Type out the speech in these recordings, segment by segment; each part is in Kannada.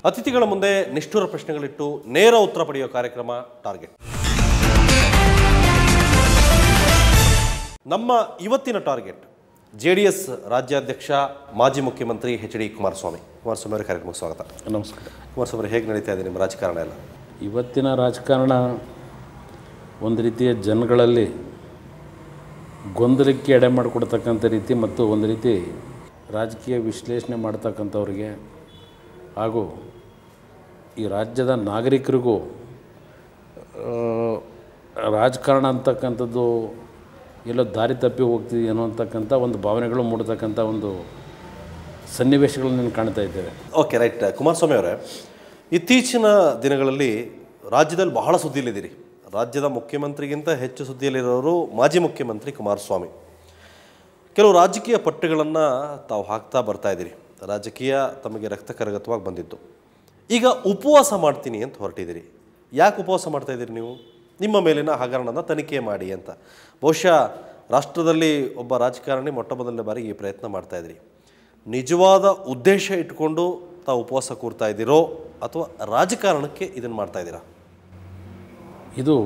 ಅತಿಥಿಗಳ ಮುಂದೆ ನಿಷ್ಠುರ ಪ್ರಶ್ನೆಗಳಿಟ್ಟು ನೇರ ಉತ್ತರ ಪಡೆಯುವ ಕಾರ್ಯಕ್ರಮ ಟಾರ್ಗೆಟ್ ನಮ್ಮ ಇವತ್ತಿನ ಟಾರ್ಗೆಟ್ ಜೆ ಡಿ ಎಸ್ ರಾಜ್ಯಾಧ್ಯಕ್ಷ ಮಾಜಿ ಮುಖ್ಯಮಂತ್ರಿ ಎಚ್ ಡಿ ಕುಮಾರಸ್ವಾಮಿ ಕುಮಾರಸ್ವಾಮಿ ಅವರ ಕಾರ್ಯಕ್ರಮಕ್ಕೆ ಸ್ವಾಗತ ನಮಸ್ಕಾರ ಕುಮಾರಸ್ವಾಮಿ ಅವರೇ, ಹೇಗೆ ನಡೀತಾ ಇದೆ ನಿಮ್ಮ ರಾಜಕಾರಣ ಎಲ್ಲ ಇವತ್ತಿನ ರಾಜಕಾರಣ ಒಂದು ರೀತಿಯ ಜನಗಳಲ್ಲಿ ಗೊಂದಲಕ್ಕೆ ಎಡೆ ಮಾಡಿಕೊಡ್ತಕ್ಕಂಥ ರೀತಿ ಮತ್ತು ಒಂದು ರೀತಿ ರಾಜಕೀಯ ವಿಶ್ಲೇಷಣೆ ಮಾಡ್ತಕ್ಕಂಥವ್ರಿಗೆ ಹಾಗೂ ಈ ರಾಜ್ಯದ ನಾಗರಿಕರಿಗೂ ಆ, ರಾಜಕಾರಣ ಅಂತಕ್ಕಂಥದ್ದು ಎಲ್ಲೋ ದಾರಿ ತಪ್ಪಿ ಹೋಗ್ತಿದೆಯೇನೋ ಅಂತಕ್ಕಂಥ ಒಂದು ಭಾವನೆಗಳು ಮೂಡ್ತಕ್ಕಂಥ ಒಂದು ಸನ್ನಿವೇಶಗಳನ್ನು ಕಾಣ್ತಾ ಇದ್ದೇವೆ ಓಕೆ ರೈಟ್ ಕುಮಾರಸ್ವಾಮಿ ಅವರೇ ಇತ್ತೀಚಿನ ದಿನಗಳಲ್ಲಿ ರಾಜ್ಯದಲ್ಲಿ ಬಹಳ ಸುದ್ದಿಯಲ್ಲಿದ್ದೀರಿ ರಾಜ್ಯದ ಮುಖ್ಯಮಂತ್ರಿಗಿಂತ ಹೆಚ್ಚು ಸುದ್ದಿಯಲ್ಲಿರೋರು ಮಾಜಿ ಮುಖ್ಯಮಂತ್ರಿ ಕುಮಾರಸ್ವಾಮಿ ಕೆಲವು ರಾಜಕೀಯ ಪಟ್ಟುಗಳನ್ನು ತಾವು ಹಾಕ್ತಾ ಬರ್ತಾ ಇದ್ದೀರಿ ರಾಜಕೀಯ ತಮಗೆ ರಕ್ತ ಕರಗತವಾಗಿ ಬಂದಿದ್ದು ಈಗ ಉಪವಾಸ ಮಾಡ್ತೀನಿ ಅಂತ ಹೊರಟಿದ್ದೀರಿ ಯಾಕೆ ಉಪವಾಸ ಮಾಡ್ತಾ ಇದ್ದೀರಿ ನೀವು ನಿಮ್ಮ ಮೇಲಿನ ಹಗರಣನ ತನಿಖೆ ಮಾಡಿ ಅಂತ ಬಹುಶಃ ರಾಷ್ಟ್ರದಲ್ಲಿ ಒಬ್ಬ ರಾಜಕಾರಣಿ ಮೊಟ್ಟ ಮೊದಲನೇ ಬಾರಿಗೆ ಈ ಪ್ರಯತ್ನ ಮಾಡ್ತಾ ಇದ್ದೀರಿ ನಿಜವಾದ ಉದ್ದೇಶ ಇಟ್ಕೊಂಡು ತಾವು ಉಪವಾಸ ಕೂರ್ತಾ ಇದ್ದೀರೋ ಅಥವಾ ರಾಜಕಾರಣಕ್ಕೆ ಇದನ್ನು ಮಾಡ್ತಾ ಇದ್ದೀರಾ ಇದು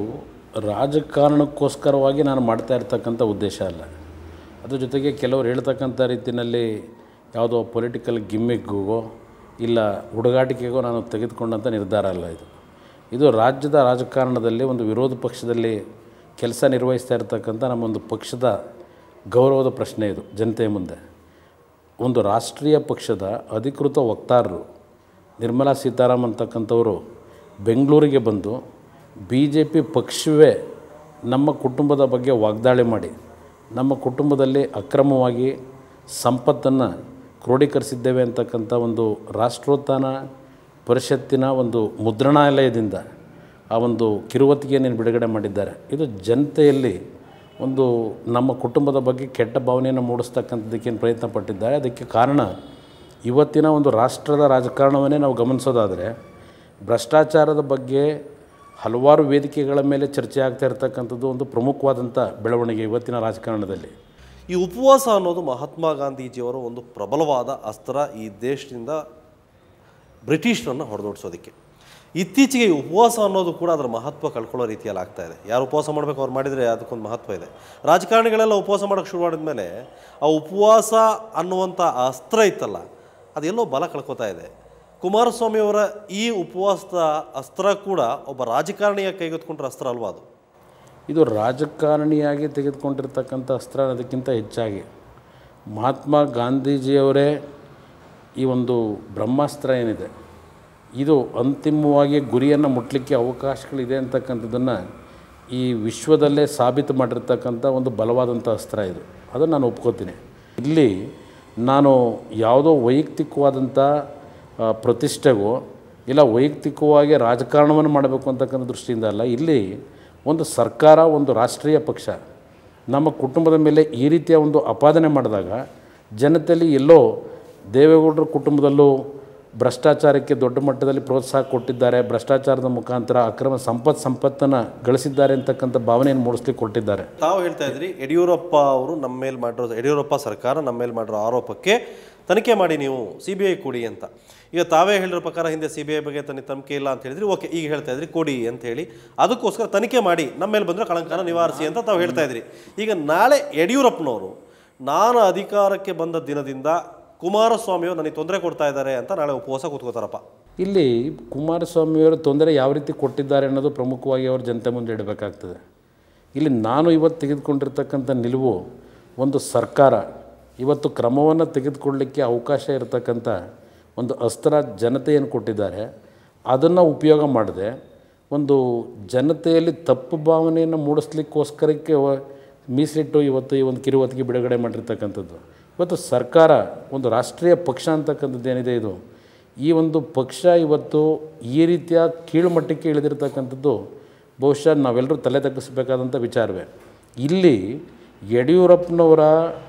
ರಾಜಕಾರಣಕ್ಕೋಸ್ಕರವಾಗಿ ನಾನು ಮಾಡ್ತಾ ಇರ್ತಕ್ಕಂಥ ಉದ್ದೇಶ ಅಲ್ಲ ಅದ್ರ ಜೊತೆಗೆ ಕೆಲವರು ಹೇಳ್ತಕ್ಕಂಥ ರೀತಿಯಲ್ಲಿ ಯಾವುದೋ ಪೊಲಿಟಿಕಲ್ ಗಿಮ್ಮಿಗ್ಗೋ ಇಲ್ಲ ಹುಡುಗಾಟಿಕೆಗೋ ನಾನು ತೆಗೆದುಕೊಂಡಂಥ ನಿರ್ಧಾರ ಅಲ್ಲ ಇದು ಇದು ರಾಜ್ಯದ ರಾಜಕಾರಣದಲ್ಲಿ ಒಂದು ವಿರೋಧ ಪಕ್ಷದಲ್ಲಿ ಕೆಲಸ ನಿರ್ವಹಿಸ್ತಾ ಇರ್ತಕ್ಕಂಥ ನಮ್ಮೊಂದು ಪಕ್ಷದ ಗೌರವದ ಪ್ರಶ್ನೆ ಇದು ಜನತೆಯ ಮುಂದೆ ಒಂದು ರಾಷ್ಟ್ರೀಯ ಪಕ್ಷದ ಅಧಿಕೃತ ವಕ್ತಾರರು ನಿರ್ಮಲಾ ಸೀತಾರಾಮನ್ ಅಂತಕ್ಕಂಥವರು ಬೆಂಗಳೂರಿಗೆ ಬಂದು ಬಿ ಜೆ ಪಿ ಪಕ್ಷವೇ ನಮ್ಮ ಕುಟುಂಬದ ಬಗ್ಗೆ ವಾಗ್ದಾಳಿ ಮಾಡಿ ನಮ್ಮ ಕುಟುಂಬದಲ್ಲಿ ಅಕ್ರಮವಾಗಿ ಸಂಪತ್ತನ್ನು ಕ್ರೋಢೀಕರಿಸಿದ್ದೇವೆ ಅಂತಕ್ಕಂಥ ಒಂದು ರಾಷ್ಟ್ರೋತ್ಥಾನ ಪರಿಷತ್ತಿನ ಒಂದು ಮುದ್ರಣಾಲಯದಿಂದ ಆ ಒಂದು ಕಿರುವತ್ತಿಗೆಯನ್ನು ಬಿಡುಗಡೆ ಮಾಡಿದ್ದಾರೆ ಇದು ಜನತೆಯಲ್ಲಿ ಒಂದು ನಮ್ಮ ಕುಟುಂಬದ ಬಗ್ಗೆ ಕೆಟ್ಟ ಭಾವನೆಯನ್ನು ಮೂಡಿಸ್ತಕ್ಕಂಥದ್ದಕ್ಕೆ ಪ್ರಯತ್ನ ಪಟ್ಟಿದ್ದಾರೆ ಅದಕ್ಕೆ ಕಾರಣ ಇವತ್ತಿನ ಒಂದು ರಾಷ್ಟ್ರದ ರಾಜಕಾರಣವನ್ನೇ ನಾವು ಗಮನಿಸೋದಾದರೆ ಭ್ರಷ್ಟಾಚಾರದ ಬಗ್ಗೆ ಹಲವಾರು ವೇದಿಕೆಗಳ ಮೇಲೆ ಚರ್ಚೆ ಆಗ್ತಾ ಇರತಕ್ಕಂಥದ್ದು ಒಂದು ಪ್ರಮುಖವಾದಂಥ ಬೆಳವಣಿಗೆ ಇವತ್ತಿನ ರಾಜಕಾರಣದಲ್ಲಿ ಈ ಉಪವಾಸ ಅನ್ನೋದು ಮಹಾತ್ಮ ಗಾಂಧೀಜಿಯವರ ಒಂದು ಪ್ರಬಲವಾದ ಅಸ್ತ್ರ ಈ ದೇಶದಿಂದ ಬ್ರಿಟಿಷರನ್ನು ಹೊಡೆದೋಡಿಸೋದಕ್ಕೆ ಇತ್ತೀಚೆಗೆ ಈ ಉಪವಾಸ ಅನ್ನೋದು ಕೂಡ ಅದರ ಮಹತ್ವ ಕಳ್ಕೊಳ್ಳೋ ರೀತಿಯಲ್ಲಿ ಆಗ್ತಾ ಇದೆ ಯಾರು ಉಪವಾಸ ಮಾಡಬೇಕು ಅವ್ರು ಮಾಡಿದರೆ ಅದಕ್ಕೊಂದು ಮಹತ್ವ ಇದೆ ರಾಜಕಾರಣಿಗಳೆಲ್ಲ ಉಪವಾಸ ಮಾಡೋಕ್ಕೆ ಶುರು ಮಾಡಿದ ಮೇಲೆ ಆ ಉಪವಾಸ ಅನ್ನುವಂಥ ಆ ಅಸ್ತ್ರ ಇತ್ತಲ್ಲ ಅದೆಲ್ಲೋ ಬಲ ಕಳ್ಕೊತಾ ಇದೆ ಕುಮಾರಸ್ವಾಮಿ ಅವರ ಈ ಉಪವಾಸದ ಅಸ್ತ್ರ ಕೂಡ ಒಬ್ಬ ರಾಜಕಾರಣಿಯ ಕೈಗೆತ್ಕೊಂಡ್ರೆ ಅಸ್ತ್ರ ಅಲ್ವಾ ಅದು ಇದು ರಾಜಕಾರಣಿಯಾಗಿ ತೆಗೆದುಕೊಂಡಿರ್ತಕ್ಕಂಥ ಅಸ್ತ್ರ ಅನ್ನೋದಕ್ಕಿಂತ ಹೆಚ್ಚಾಗಿ ಮಹಾತ್ಮ ಗಾಂಧೀಜಿಯವರೇ ಈ ಒಂದು ಬ್ರಹ್ಮಾಸ್ತ್ರ ಏನಿದೆ ಇದು ಅಂತಿಮವಾಗಿ ಗುರಿಯನ್ನು ಮುಟ್ಟಲಿಕ್ಕೆ ಅವಕಾಶಗಳಿದೆ ಅಂತಕ್ಕಂಥದ್ದನ್ನು ಈ ವಿಶ್ವದಲ್ಲೇ ಸಾಬೀತು ಮಾಡಿರ್ತಕ್ಕಂಥ ಒಂದು ಬಲವಾದಂಥ ಅಸ್ತ್ರ ಇದು ಅದನ್ನು ನಾನು ಒಪ್ಕೋತೀನಿ ಇಲ್ಲಿ ನಾನು ಯಾವುದೋ ವೈಯಕ್ತಿಕವಾದಂಥ ಆ, ಪ್ರತಿಷ್ಠೆಗೋ ಇಲ್ಲ ವೈಯಕ್ತಿಕವಾಗಿ ರಾಜಕಾರಣವನ್ನು ಮಾಡಬೇಕು ಅಂತಕ್ಕಂಥ ದೃಷ್ಟಿಯಿಂದ ಅಲ್ಲ ಇಲ್ಲಿ ಒಂದು ಸರ್ಕಾರ ಒಂದು ರಾಷ್ಟ್ರೀಯ ಪಕ್ಷ ನಮ್ಮ ಕುಟುಂಬದ ಮೇಲೆ ಈ ರೀತಿಯ ಒಂದು ಅಪಾದನೆ ಮಾಡಿದಾಗ ಜನತೆಯಲ್ಲಿ ಎಲ್ಲೋ ದೇವೇಗೌಡರ ಕುಟುಂಬದಲ್ಲೂ ಭ್ರಷ್ಟಾಚಾರಕ್ಕೆ ದೊಡ್ಡ ಮಟ್ಟದಲ್ಲಿ ಪ್ರೋತ್ಸಾಹ ಕೊಟ್ಟಿದ್ದಾರೆ ಭ್ರಷ್ಟಾಚಾರದ ಮುಖಾಂತರ ಅಕ್ರಮ ಸಂಪತ್ ಸಂಪತ್ತನ್ನು ಗಳಿಸಿದ್ದಾರೆ ಅಂತಕ್ಕಂಥ ಭಾವನೆಯನ್ನು ಮೂಡಿಸ್ಲಿಕ್ಕೆ ಕೊಟ್ಟಿದ್ದಾರೆ ತಾವು ಹೇಳ್ತಾ ಇದ್ರಿ ಯಡಿಯೂರಪ್ಪ ಅವರು ನಮ್ಮ ಮೇಲೆ ಮಾಡಿರೋ ಯಡಿಯೂರಪ್ಪ ಸರ್ಕಾರ ನಮ್ಮ ಮೇಲೆ ಮಾಡಿರೋ ಆರೋಪಕ್ಕೆ ತನಿಖೆ ಮಾಡಿ ನೀವು ಸಿ ಬಿ ಐ ಕೊಡಿ ಅಂತ ಈಗ ತಾವೇ ಹೇಳಿರೋ ಪ್ರಕಾರ ಹಿಂದೆ ಸಿ ಬಿ ಐ ಬಗ್ಗೆ ತನಿ ತನಿಖೆ ಇಲ್ಲ ಅಂತ ಹೇಳಿದ್ರಿ ಓಕೆ ಈಗ ಹೇಳ್ತಾ ಇದ್ರಿ ಕೊಡಿ ಅಂತ ಹೇಳಿ ಅದಕ್ಕೋಸ್ಕರ ತನಿಖೆ ಮಾಡಿ ನಮ್ಮ ಮೇಲೆ ಬಂದರೆ ಕಳಂಕನ ನಿವಾರಿಸಿ ಅಂತ ತಾವು ಹೇಳ್ತಾ ಇದ್ರಿ ಈಗ ನಾಳೆ ಯಡಿಯೂರಪ್ಪನವರು ನಾನು ಅಧಿಕಾರಕ್ಕೆ ಬಂದ ದಿನದಿಂದ ಕುಮಾರಸ್ವಾಮಿಯವರು ನನಗೆ ತೊಂದರೆ ಕೊಡ್ತಾ ಇದ್ದಾರೆ ಅಂತ ನಾಳೆ ಉಪವಾಸ ಕೂತ್ಕೋತಾರಪ್ಪ ಇಲ್ಲಿ ಕುಮಾರಸ್ವಾಮಿಯವರು ತೊಂದರೆ ಯಾವ ರೀತಿ ಕೊಟ್ಟಿದ್ದಾರೆ ಅನ್ನೋದು ಪ್ರಮುಖವಾಗಿ ಅವರು ಜನತೆ ಮುಂದೆ ಇಡಬೇಕಾಗ್ತದೆ ಇಲ್ಲಿ ನಾನು ಇವತ್ತು ತೆಗೆದುಕೊಂಡಿರ್ತಕ್ಕಂಥ ನಿಲುವು ಒಂದು ಸರ್ಕಾರ ಇವತ್ತು ಕ್ರಮವನ್ನು ತೆಗೆದುಕೊಳ್ಳಲಿಕ್ಕೆ ಅವಕಾಶ ಇರತಕ್ಕಂಥ ಒಂದು ಅಸ್ತ್ರ ಜನತೆಯನ್ನು ಕೊಟ್ಟಿದ್ದಾರೆ ಅದನ್ನು ಉಪಯೋಗ ಮಾಡದೆ ಒಂದು ಜನತೆಯಲ್ಲಿ ತಪ್ಪು ಭಾವನೆಯನ್ನು ಮೂಡಿಸ್ಲಿಕ್ಕೋಸ್ಕರಕ್ಕೆ ವ- ಮೀಸಲಿಟ್ಟು ಇವತ್ತು ಈ ಒಂದು ಕಿರುವತ್ತಿಗೆ ಬಿಡುಗಡೆ ಮಾಡಿರ್ತಕ್ಕಂಥದ್ದು ಇವತ್ತು ಸರ್ಕಾರ ಒಂದು ರಾಷ್ಟ್ರೀಯ ಪಕ್ಷ ಅಂತಕ್ಕಂಥದ್ದು ಏನಿದೆ ಇದು ಈ ಒಂದು ಪಕ್ಷ ಇವತ್ತು ಈ ರೀತಿಯ ಕೀಳುಮಟ್ಟಕ್ಕೆ ಇಳಿದಿರ್ತಕ್ಕಂಥದ್ದು ಬಹುಶಃ ನಾವೆಲ್ಲರೂ ತಲೆ ತಗ್ಗಿಸಬೇಕಾದಂಥ ವಿಚಾರವೇ ಇಲ್ಲಿ ಯಡಿಯೂರಪ್ಪನವರ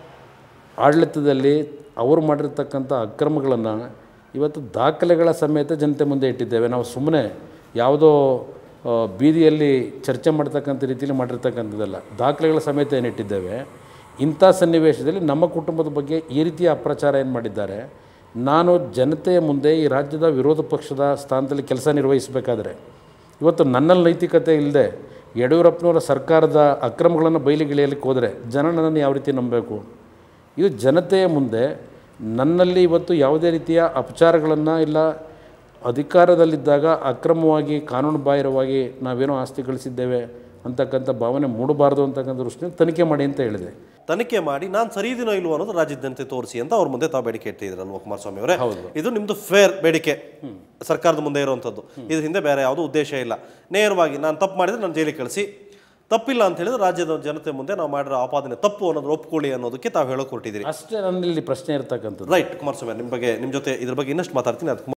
ಆಡಳಿತದಲ್ಲಿ ಅವರು ಮಾಡಿರ್ತಕ್ಕಂಥ ಅಕ್ರಮಗಳನ್ನು ಇವತ್ತು ದಾಖಲೆಗಳ ಸಮೇತ ಜನತೆ ಮುಂದೆ ಇಟ್ಟಿದ್ದೇವೆ ನಾವು ಸುಮ್ಮನೆ ಯಾವುದೋ ಆ, ಬೀದಿಯಲ್ಲಿ ಚರ್ಚೆ ಮಾಡ್ತಕ್ಕಂಥ ರೀತಿಯಲ್ಲಿ ಮಾಡಿರ್ತಕ್ಕಂಥದ್ದಲ್ಲ ದಾಖಲೆಗಳ ಸಮೇತ ಏನಿಟ್ಟಿದ್ದೇವೆ ಇಂಥ ಸನ್ನಿವೇಶದಲ್ಲಿ ನಮ್ಮ ಕುಟುಂಬದ ಬಗ್ಗೆ ಈ ರೀತಿಯ ಅಪ್ರಚಾರ ಏನು ಮಾಡಿದ್ದಾರೆ ನಾನು ಜನತೆಯ ಮುಂದೆ ಈ ರಾಜ್ಯದ ವಿರೋಧ ಪಕ್ಷದ ಸ್ಥಾನದಲ್ಲಿ ಕೆಲಸ ನಿರ್ವಹಿಸಬೇಕಾದ್ರೆ ಇವತ್ತು ನನ್ನಲ್ಲಿ ನೈತಿಕತೆ ಇಲ್ಲದೆ ಯಡಿಯೂರಪ್ಪನವರ ಸರ್ಕಾರದ ಅಕ್ರಮಗಳನ್ನು ಬಯಲಿಗಿಳಿಯಲಿಕ್ಕೆ ಹೋದರೆ ಜನ ನನ್ನನ್ನು ಯಾವ ರೀತಿ ನಂಬಬೇಕು ಇದು ಜನತೆಯ ಮುಂದೆ ನನ್ನಲ್ಲಿ ಇವತ್ತು ಯಾವುದೇ ರೀತಿಯ ಅಪಚಾರಗಳನ್ನು ಇಲ್ಲ ಅಧಿಕಾರದಲ್ಲಿದ್ದಾಗ ಅಕ್ರಮವಾಗಿ ಕಾನೂನು ಬಾಹಿರವಾಗಿ ನಾವೇನೋ ಆಸ್ತಿ ಗಳಿಸಿದ್ದೇವೆ ಅಂತಕ್ಕಂಥ ಭಾವನೆ ಮೂಡಬಾರ್ದು ಅಂತಕ್ಕಂಥ ದೃಷ್ಟಿಯಿಂದ ತನಿಖೆ ಮಾಡಿ ಅಂತ ಹೇಳಿದೆ ತನಿಖೆ ಮಾಡಿ ನಾನು ಸರಿ ಇದೀನೋ ಇಲ್ವೋ ಅನ್ನೋದು ರಾಜ್ಯದ ಜನತೆ ತೋರಿಸಿ ಅಂತ ಅವ್ರ ಮುಂದೆ ತಾವು ಬೇಡಿಕೆ ಇಟ್ಟಿದ್ರಲ್ವ ಕುಮಾರಸ್ವಾಮಿ ಅವರೇ ಇದು ನಿಮ್ದು ಫೇರ್ ಬೇಡಿಕೆ ಸರ್ಕಾರದ ಮುಂದೆ ಇರುವಂಥದ್ದು ಇದು ಹಿಂದೆ ಬೇರೆ ಯಾವುದೂ ಉದ್ದೇಶ ಇಲ್ಲ ನೇರವಾಗಿ ನಾನು ತಪ್ಪು ಮಾಡಿದ್ರೆ ನಾನು ಜೈಲಿಗೆ ಕಳಿಸಿ ತಪ್ಪಿಲ್ಲ ಅಂತ ಹೇಳಿದ್ರೆ ರಾಜ್ಯದ ಜನತೆ ಮುಂದೆ ನಾವು ಮಾಡಿರೋ ಆಪಾದನೆ ತಪ್ಪು ಅನ್ನೋದು ಒಪ್ಕೊಳ್ಳಿ ಅನ್ನೋದಕ್ಕೆ ತಾವು ಹೇಳೋಕೆ ಹೊರಟಿದ್ದೀರಿ ಅಷ್ಟೇ ನನ್ನಲ್ಲಿ ಪ್ರಶ್ನೆ ಇರ್ತಕ್ಕಂಥದ್ದು ರೈಟ್ ಕುಮಾರಸ್ವಾಮಿ ನಿಮ್ಮ ಬಗ್ಗೆ ನಿಮ್ಮ ಜೊತೆ ಇದ್ರ ಬಗ್ಗೆ ಇನ್ನಷ್ಟು ಮಾತಾಡ್ತೀನಿ ಅದು